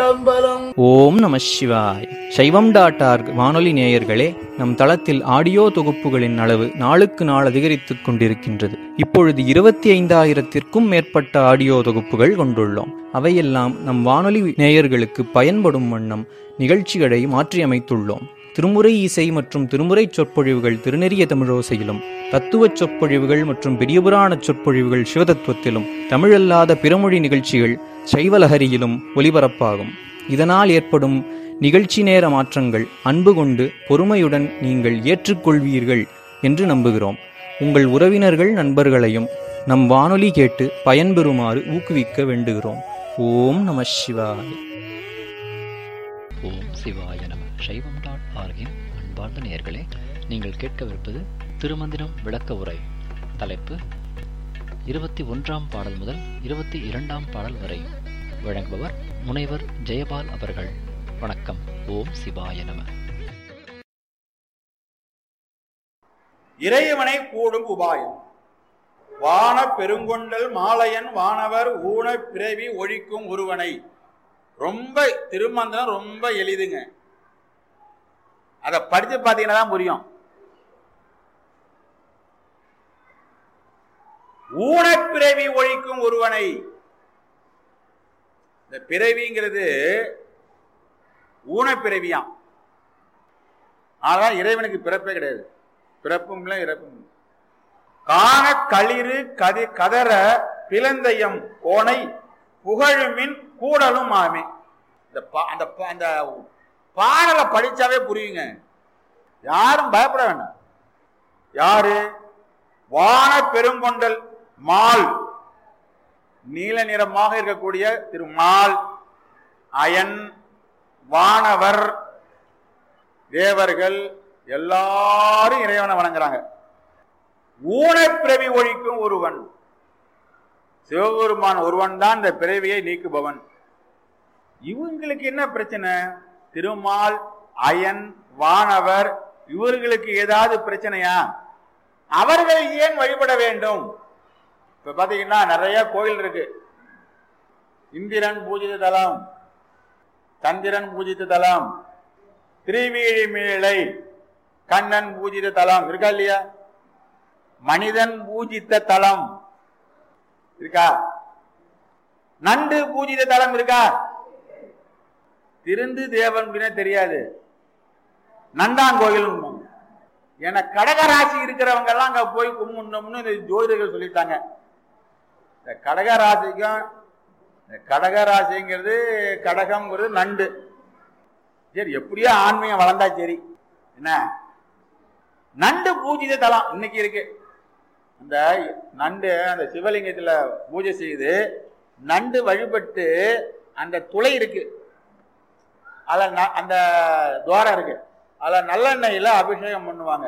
சிற்றம்பலம் ஓம் நம சிவாய் சைவம் டாட் ஆர்க் வானொலி நேயர்களே நம் தளத்தில் ஆடியோ தொகுப்புகளின் அளவு நாளுக்கு நாள் அதிகரித்துக் கொண்டிருக்கின்றது இப்பொழுது இருபத்தி ஐந்தாயிரத்திற்கும் மேற்பட்ட ஆடியோ தொகுப்புகள் கொண்டுள்ளோம் அவையெல்லாம் நம் வானொலி நேயர்களுக்கு பயன்படும் வண்ணம் நிகழ்ச்சிகளை மாற்றியமைத்துள்ளோம் திருமுறை இசை மற்றும் திருமுறை சொற்பொழிவுகள் திருநெறிய தமிழோசையிலும் தத்துவச் சொற்பொழிவுகள் மற்றும் பெரியபுராண சொற்பொழிவுகள் சிவதத்துவத்திலும் தமிழல்லாத பிறமொழி நிகழ்ச்சிகள் சைவலஹரியிலும் ஒலிபரப்பாகும் இதனால் ஏற்படும் நிகழ்ச்சி நேர மாற்றங்கள் அன்பு கொண்டு பொறுமையுடன் நீங்கள் ஏற்றுக்கொள்வீர்கள் என்று நம்புகிறோம் உங்கள் உறவினர்கள் நண்பர்களையும் நம் வானொலி கேட்டு பயன்பெறுமாறு ஊக்குவிக்க வேண்டுகிறோம் ஓம் நம சிவாய ஓம் சிவாய நம சைவம் டாட் ஆர்கின் அன்பார்ந்த நேயர்களே நீங்கள் கேட்கவிருப்பது திருமந்திரம் விளக்க உரை தலைப்பு இருபத்தி ஒன்றாம் பாடல் முதல் இருபத்தி இரண்டாம் பாடல் வரை வழங்குபவர் முனைவர் ஜெயபால் அவர்கள் வணக்கம் ஓம் சிவாய நம இறைவனை கூடும் உபாயம் வான பெருங்கொண்டல் மாலையன் வானவர் ஊன பிறவி ஒழிக்கும் ஒருவனை ரொம்ப திருமந்திரம் ரொம்ப எளிதுங்க அதை படிச்சு பார்த்தீங்கன்னா தான் புரியும் ஊனப்பிறவி ஒழிக்கும் ஒருவனை இந்த பிறவிங்கிறது ஊனப்பிறவியாம் ஆனால் இறைவனுக்கு பிறப்பே கிடையாது பிறப்பும் இல்லை இறப்பும் இல்லை. காண களிறு கதி கதற பிளந்தயம் கோணை புகழுமின் கூடலும் ஆமே இந்த பா- அந்த பா- அந்த பாடலை படிச்சாவே புரியுங்க யாரும் பயப்பட வேண்டாம் யாரு வான பெருங்கொண்டல் மால் நீல நிறமாக இருக்கக்கூடிய திரு மால் அயன் வானவர் தேவர்கள் எல்லாரும் இறைவனை வணங்குறாங்க ஊனப்பிறவி ஒழிக்கும் ஒருவன் சிவபெருமான் ஒருவன் தான் இந்த பிறவியை நீக்குபவன் இவங்களுக்கு என்ன பிரச்சனை திருமால் அயன் வானவர் இவர்களுக்கு ஏதாவது பிரச்சனையா அவர்கள் ஏன் வழிபட வேண்டும் இப்ப பாத்தீங்கன்னா நிறைய கோயில் இருக்கு இந்திரன் பூஜித தலம் சந்திரன் பூஜித்த தலம் திரிவீழிமேளை கண்ணன் பூஜித தலம் இருக்கா இல்லையா மனிதன் பூஜித்த தலம் இருக்கா நண்டு பூஜித தலம் இருக்கா திருந்து தேவன் அப்படின்னா தெரியாது நண்டாங்கோயில் ஏன்னா கடகராசி இருக்கிறவங்க எல்லாம் அங்க போய் கும்பிடணும்னு இந்த ஜோதிடர்கள் சொல்லிட்டாங்க இந்த கடகராசிக்கும் இந்த கடகராசிங்கிறது கடகம்ங்கிறது நண்டு சரி எப்படியோ ஆன்மீகம் வளர்ந்தா சரி என்ன நண்டு பூஜித தலம் இன்னைக்கு இருக்கு அந்த நண்டு அந்த சிவலிங்கத்துல பூஜை செய்து நண்டு வழிபட்டு அந்த துளை இருக்கு அதுல ந- அந்த துவாரம் இருக்கு அதுல நல்லெண்ணெயில அபிஷேகம் பண்ணுவாங்க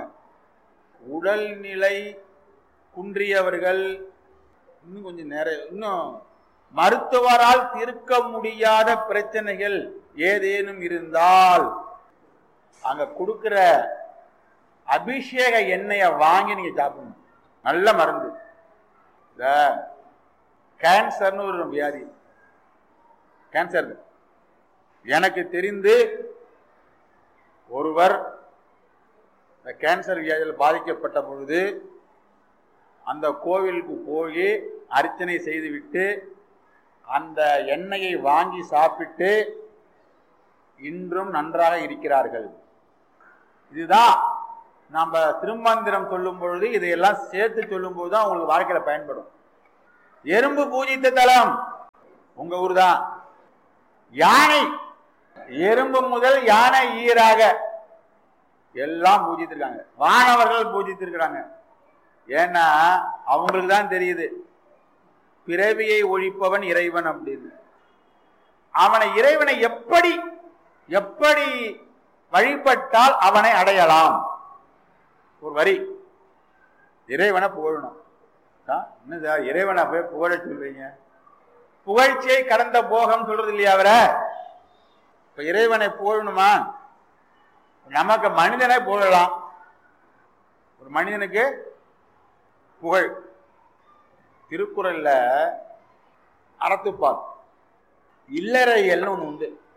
உடல்நிலை குன்றியவர்கள் இன்னும் கொஞ்சம் நிறைய இன்னும் மருத்துவரால் தீர்க்க முடியாத பிரச்சனைகள் ஏதேனும் இருந்தால் அங்க கொடுக்கிற அபிஷேக எண்ணெயை வாங்கி நீங்க சாப்பிடணும் நல்ல மருந்து இந்த கேன்சர்னு ஒரு வியாதி கேன்சர் எனக்கு தெரிந்து ஒருவர் இந்த கேன்சர் வியாதியில் பாதிக்கப்பட்ட பொழுது அந்த கோவிலுக்கு போய் அர்ச்சனை செய்துவிட்டு அந்த எண்ணெயை வாங்கி சாப்பிட்டு இன்றும் நன்றாக இருக்கிறார்கள் இதுதான் நம்ம திருமந்திரம் சொல்லும் பொழுது இதையெல்லாம் சேர்த்து சொல்லும் போது தான் உங்களுக்கு வாழ்க்கையில பயன்படும் எறும்பு பூஜித்த தலம் உங்க ஊர் தான் யானை எறும்பு முதல் யானை ஈராக எல்லாம் பூஜித்திருக்காங்க வானவர்கள் பூஜித்திருக்கிறாங்க ஏன்னா அவங்களுக்கு தான் தெரியுது பிறவியை ஒழிப்பவன் இறைவன் அப்படின்னு அவனை இறைவனை எப்படி எப்படி வழிபட்டால் அவனை அடையலாம் ஒரு வரி இறைவனை புகழணும் ஆ, என்ன சார் இறைவனை போய் புகழ சொல்றீங்க புகழ்ச்சியை கடந்த போகம் சொல்றது இல்லையா அவரை இப்ப இறைவனை புகழணுமா நமக்கு மனிதனை புகழலாம் ஒரு மனிதனுக்கு புகழ் திருக்குறள்ல அறத்துப்பால் இல்லறையல்னு ஒண்ணு உண்டு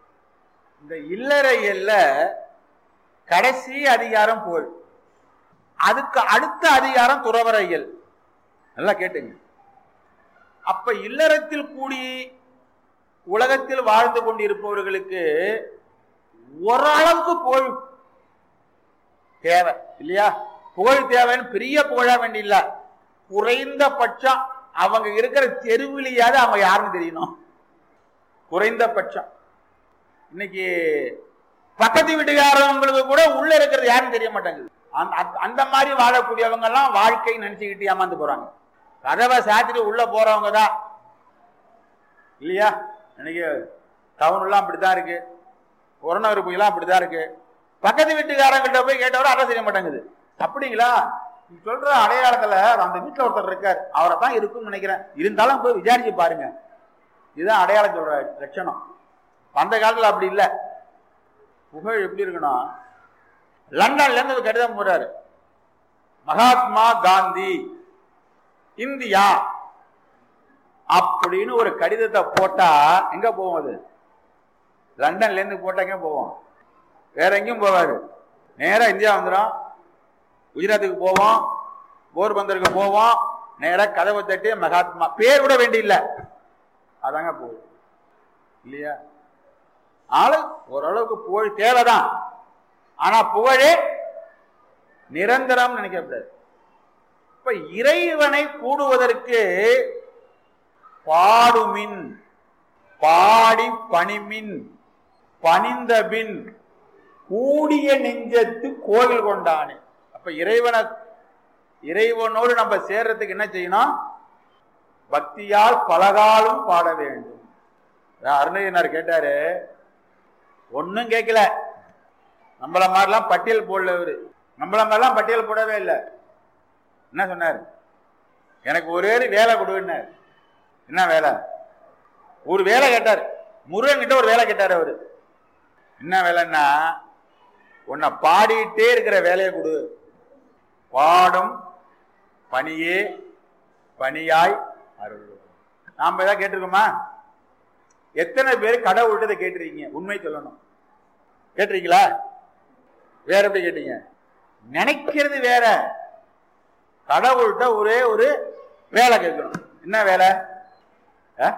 இந்த இல்லறையல்ல கடைசி அதிகாரம் புகழ் அதுக்கு அடுத்த அதிகாரம் துறவரையல் நல்லா கேட்டுங்க அப்ப இல்லறத்தில் கூடி உலகத்தில் வாழ்ந்து கொண்டிருப்பவர்களுக்கு ஓரளவுக்கு புகழ் தேவை இல்லையா புகழ் தேவைன்னு பெரிய புகழா வேண்டியில்ல குறைந்தபட்சம் அவங்க இருக்கிற தெருவிலையாவது அவங்க யாருன்னு தெரியணும் குறைந்தபட்சம் இன்னைக்கு பக்கத்து வீட்டுக்காரவங்களுக்கு கூட உள்ள இருக்கிறது யாருன்னு தெரிய மாட்டாங்குது அந்த- அந்த- அந்த மாதிரி வாழக்கூடியவங்க எல்லாம் வாழ்க்கை நினைச்சுக்கிட்டு ஏமாந்து போறாங்க கதவை சாத்திட்டு உள்ள போறவங்க தான் இல்லையா இன்னைக்கு டவுன் எல்லாம் அப்படித்தான் இருக்கு புறநகர் போயெல்லாம் அப்படித்தான் இருக்கு பக்கத்து வீட்டுக்காரங்கிட்ட போய் கேட்டவரை அட்ரஸ் செய்ய மாட்டேங்குது அப்படிங்களா நீ சொல்ற அடையாளத்துல அந்த வீட்டுல ஒருத்தர் இருக்கார் அவரை தான் இருக்கும்னு நினைக்கிறேன் இருந்தாலும் போய் விசாரிச்சு பாருங்க இதுதான் அடையாளம் சொல்ற லட்சணம் அந்த காலத்துல அப்படி இல்லை புகழ் எப்படி இருக்குன்னா லண்டன்ல இருந்து ஒரு கடிதம் போறாரு மகாத்மா காந்தி இந்தியா அப்படின்னு ஒரு கடிதத்தை போட்டா எங்க போவோம் அது லண்டன்ல இருந்து போட்டா எங்க போவோம் வேற எங்கேயும் போவாரு நேரா இந்தியா வந்துடும் குஜராத்துக்கு போவோம் போர்பந்தருக்கு போவோம் நேரா கதவை தட்டி மகாத்மா பேர் கூட வேண்டியில்ல அதாங்க போகுது இல்லையா ஆளு ஓரளவுக்கு புகழ் தேவைதான் ஆனா புகழே நிரந்தரம் நினைக்கக்கூடாது இப்ப இறைவனை கூடுவதற்கு பாடுமின் பாடி பணிமின் பணிந்தபின் கூடிய நெஞ்சத்து கோவில் கொண்டானே அப்ப இறைவனை இறைவனோடு நம்ம சேர்றதுக்கு என்ன செய்யணும் பக்தியால் பலகாலும் பாட வேண்டும் அருணகிரினார் கேட்டாரு ஒன்னும் கேட்கல நம்மள மாதிரிலாம் பட்டியல் போடல இவரு நம்மள மாதிரிலாம் பட்டியல் போடவே இல்லை என்ன சொன்னார் எனக்கு ஒரே ஒரு வேலை கொடுன்னார் என்ன வேலை ஒரு வேலை கேட்டார் முருகன் கிட்ட ஒரு வேலை கேட்டார் அவரு என்ன வேலைன்னா உன்னை பாடிட்டே இருக்கிற வேலையை கொடு பாடும் பணியே பணியாய் அருள் நாம ஏதாவது கேட்டிருக்கோமா எத்தனை பேர் கடவுள்கிட்ட இதை கேட்டிருக்கீங்க உண்மை சொல்லணும் கேட்டிருக்கீங்களா வேற எப்படி கேட்டீங்க நினைக்கிறது வேற கடவுள்கிட்ட ஒரே ஒரு வேலை கேட்கணும் என்ன வேலை அஹ்?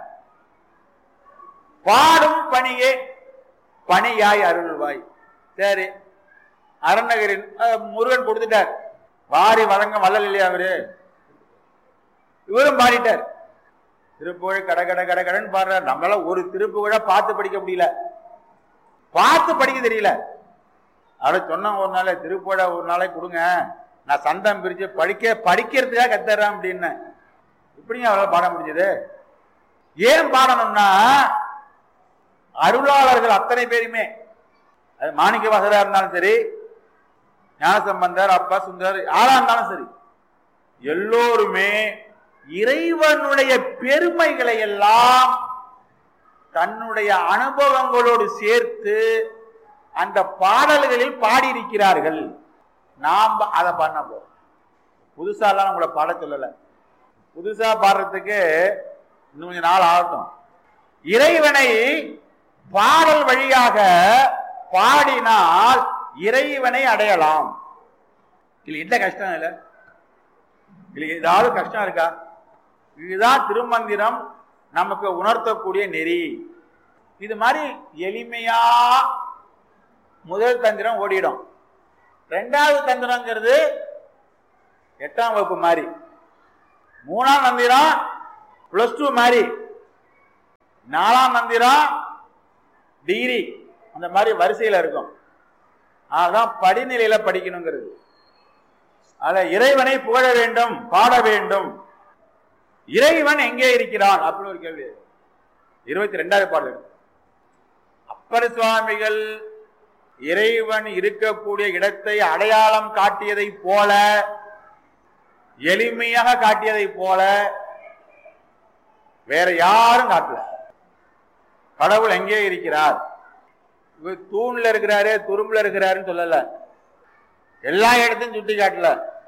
பாடும் பணியே பணியாய் அருள்வாய் சரி அருணகிரின் அஹ், முருகன் கொடுத்துட்டார் வாரி வழங்க வள்ளல் இல்லையா அவரு இவரும் பாடிட்டார் திருப்புகழ் கட கட கட கடன்னு பாடுறார் நம்மளால ஒரு திருப்புகழ பார்த்து படிக்க முடியல பார்த்து படிக்க தெரியல அவரை சொன்ன ஒரு நாள் திருப்புகழ ஒரு நாளைக்கு கொடுங்க நான் சந்தம் பிரிச்சு படிக்க படிக்கிறதுக்காக கத்துறேன் அப்படின்னு இப்படிங்க அவரால் பாட முடிஞ்சது ஏன் பாடணும்னா அருளாளர்கள் அத்தனை பேருமே அது மாணிக்க வாசகரா இருந்தாலும் சரி ஞானசம்பந்தர் அப்பா சுந்தர் யாரா இருந்தாலும் சரி எல்லோருமே இறைவனுடைய பெருமைகளை எல்லாம் தன்னுடைய அனுபவங்களோடு சேர்த்து அந்த பாடல்களில் பாடியிருக்கிறார்கள் நாம் அதை பண்ண போறோம் புதுசாலாம் உங்களை பாட சொல்லல புதுசா பாடுறதுக்கு இன்னும் கொஞ்சம் நாள் ஆகட்டும் இறைவனை பாடல் வழியாக பாடினால் இறைவனை அடையலாம் இதுல எந்த கஷ்டம் இல்லை இதுல ஏதாவது கஷ்டம் இருக்கா இதுதான் திருமந்திரம் நமக்கு உணர்த்தக்கூடிய நெறி இது மாதிரி எளிமையா முதல் தந்திரம் ஓடிடும் ரெண்டாவது தந்திரங்கிறது எட்டாம் வகுப்பு மாதிரி மூணாம் தந்திரம் பிளஸ் டூ மாதிரி நாலாம் தந்திரம் டிகிரி அந்த மாதிரி வரிசையில் இருக்கும் அதான் படிநிலையில படிக்கணுங்கிறது அத இறைவனை புகழ வேண்டும் பாட வேண்டும் இறைவன் எங்கே இருக்கிறான் அப்படின்னு ஒரு கேள்வி இருபத்தி ரெண்டாவது பாடல் அப்பர் சுவாமிகள் இறைவன் இருக்கக்கூடிய இடத்தை அடையாளம் காட்டியதை போல எளிமையாக காட்டியதை போல வேற யாரும் காட்டல கடவுள் எங்கே இருக்கிறார் இவர் தூண்ல இருக்கிறாரு துரும்புல இருக்கிறாருன்னு சொல்லல எல்லா இடத்தையும் சுட்டி காட்டல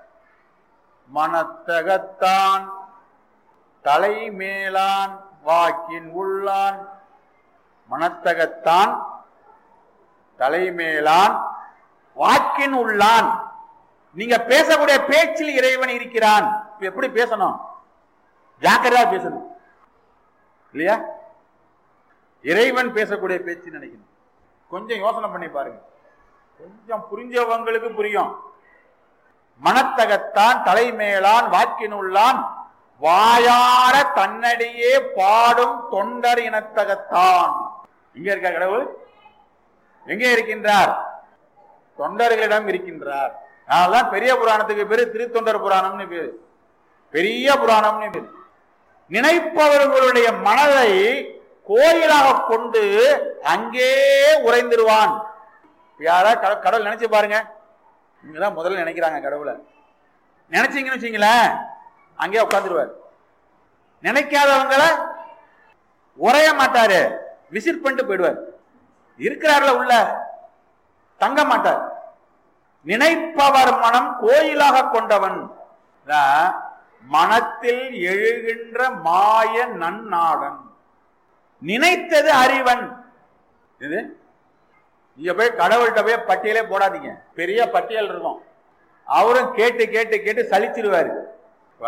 மனத்தகத்தான் தலை மேலான் வாக்கின் உள்ளான் மனத்தகத்தான் தலைமேலான் வாக்கின் உள்ளான் நீங்க பேசக்கூடிய பேச்சில் இறைவன் இருக்கிறான் இப்ப எப்படி பேசணும் ஜாக்கிரதா பேசணும் இல்லையா இறைவன் பேசக்கூடிய பேச்சு நினைக்கணும் கொஞ்சம் யோசனை பண்ணி பாருங்க கொஞ்சம் புரிஞ்சவங்களுக்கு புரியும் மனத்தகத்தான் தலைமேலான் வாக்கினுள்ளான் வாயார தன்னடியே பாடும் தொண்டர் இனத்தகத்தான் இங்க இருக்க கடவுள் எங்கே இருக்கின்றார் தொண்டர்களிடம் இருக்கின்றார் அதனால்தான் பெரிய புராணத்துக்கு பேரு திருத்தொண்டர் புராணம்னு பேரு பெரிய புராணம்னு பேரு நினைப்பவர்களுடைய மனதை கோயிலாக கொண்டு அங்கே உறைந்திருவான் யாரா கட- கடவுள் நினைச்சு பாருங்க இவங்கதான் முதல்ல நினைக்கிறாங்க கடவுளை நினைச்சீங்கன்னு வச்சீங்களேன் அங்கேயே உட்காந்துருவார் நினைக்காதவங்கள உரைய மாட்டாரு விசிட் பண்ணிட்டு போயிடுவார் இருக்கிறார்ல உள்ள தங்க மாட்டார் நினைப்பவர் மனம் கோயிலாக கொண்டவன் அதான் மனத்தில் எழுகின்ற மாய நன்னாடன் நினைத்தது அறிவன் இது நீங்க போய் கடவுள்கிட்ட போய் பட்டியலே போடாதீங்க பெரிய பட்டியல் இருக்கும் அவரும் கேட்டு கேட்டு கேட்டு சலிச்சிருவாரு இப்ப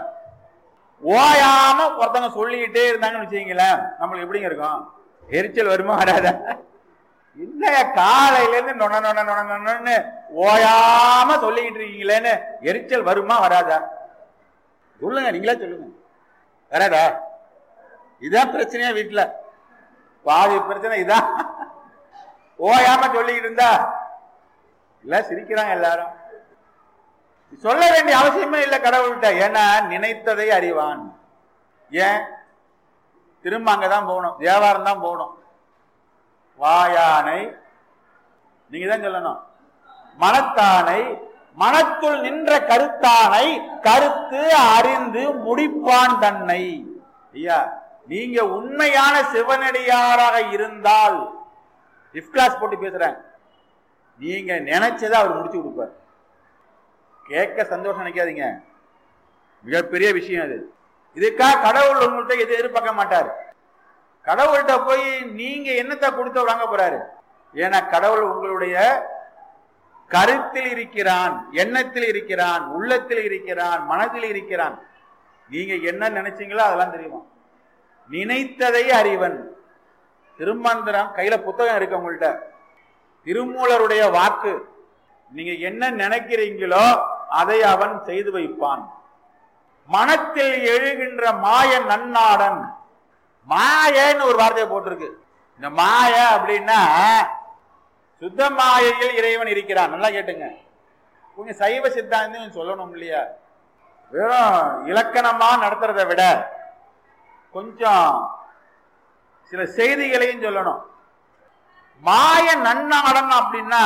ஓயாம ஒருத்தவங்க சொல்லிக்கிட்டே இருந்தாங்கன்னு வச்சுக்கீங்களேன் நம்மளுக்கு எப்படிங்க இருக்கும் எரிச்சல் வருமா வராதா இல்லையா காலையில இருந்து நொன நொன நொன நொனன்னு ஓயாம சொல்லிக்கிட்டு இருக்கீங்களேன்னு எரிச்சல் வருமா வராதா சொல்லுங்க நீங்களே சொல்லுங்க வராதா இதான் பிரச்சனையா வீட்டுல பாதி பிரச்சனை இதான் ஓயாம சொல்லிக்கிட்டு இருந்தா இல்ல சிரிக்கிறாங்க எல்லாரும் சொல்ல வேண்டிய அவசியமே இல்ல கடவுள்கிட்ட ஏன்னா நினைத்ததை அறிவான் ஏன் திரும்ப அங்கதான் போகணும் தேவாரம் தான் போகணும் வாயானை நீங்க தான் சொல்லணும் மனத்தானை மனத்துள் நின்ற கருத்தானை கருத்து அறிந்து முடிப்பான் தன்னை ஐயா நீங்க உண்மையான சிவனடியாராக இருந்தால் இஃப் கிளாஸ் போட்டு பேசுறேன் நீங்க நினைச்சதை அவர் முடிச்சு கொடுப்பார் கேட்க சந்தோஷம் நினைக்காதீங்க மிகப்பெரிய விஷயம் அது இதுக்காக கடவுள் உங்கள்கிட்ட எது எதிர்பார்க்க மாட்டார் கடவுள்கிட்ட போய் நீங்க என்னத்தை கொடுத்து வாங்க போறாரு ஏன்னா கடவுள் உங்களுடைய கருத்தில் இருக்கிறான் எண்ணத்தில் இருக்கிறான் உள்ளத்தில் இருக்கிறான் மனதில் இருக்கிறான் நீங்க என்ன நினைச்சீங்களோ அதெல்லாம் தெரியுமா நினைத்ததை அறிவன் திருமந்திரம் கையில புத்தகம் இருக்கு உங்கள்கிட்ட திருமூலருடைய வாக்கு நீங்க என்ன நினைக்கிறீங்களோ அதை அவன் செய்து வைப்பான் மனத்தில் எழுகின்ற மாய நன்னாடன் மாயன்னு ஒரு வார்த்தையை போட்டிருக்கு இந்த மாய அப்படின்னா சுத்த மாயையில் இறைவன் இருக்கிறான் நல்லா கேட்டுங்க கொஞ்சம் சைவ சித்தாந்தம் சொல்லணும் இல்லையா வெறும் இலக்கணமா நடத்துறதை விட கொஞ்சம் சில செய்திகளையும் சொல்லணும் மாய நன்னாடன் அப்படின்னா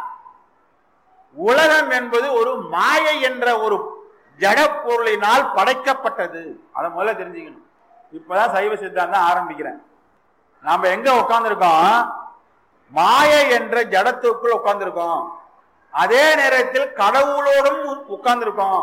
உலகம் என்பது ஒரு மாயை என்ற ஒரு ஜட பொருளினால் படைக்கப்பட்டது அதை முதல்ல தெரிஞ்சுக்கணும் இப்பதான் சைவ சித்தாந்தம் ஆரம்பிக்கிறேன் நாம எங்க உட்கார்ந்துருக்கோம் மாயை என்ற ஜடத்துக்குள் உட்கார்ந்துருக்கோம் அதே நேரத்தில் கடவுளோடும் உட்கார்ந்துருக்கோம்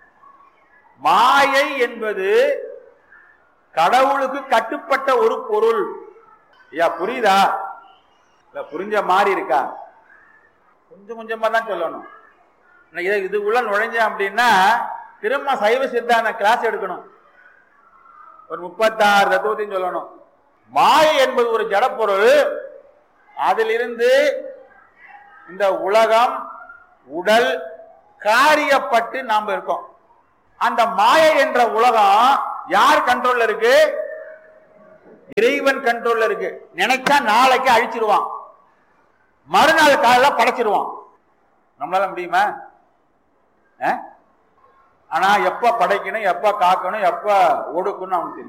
மாயை என்பது கடவுளுக்கு கட்டுப்பட்ட ஒரு பொருள் ஐயா புரியுதா இல்ல புரிஞ்ச மாதிரி இருக்கா கொஞ்சம் கொஞ்சமா தான் சொல்லணும் நான் இதை இதுக்குள்ள நுழைஞ்சேன் அப்படின்னா திரும்ப சைவ சித்தாந்த கிளாஸ் எடுக்கணும் ஒரு முப்பத்தாறு தத்துவத்தையும் சொல்லணும் மாயை என்பது ஒரு ஜடப்பொருள் அதிலிருந்து இந்த உலகம் உடல் காரியப்பட்டு நாம் இருக்கோம் அந்த மாயை என்ற உலகம் யார் கண்ட்ரோல்ல இருக்கு இறைவன் கண்ட்ரோல்ல இருக்கு நினைச்சா நாளைக்கு அழிச்சிருவான் மறுநாள் காலையில படைச்சிருவான் நம்மளால முடியுமா அஹ்? ஆனா எப்ப படைக்கணும் எப்ப காக்கணும் எப்ப ஒடுக்கணும் அவனுக்கு தெரியும்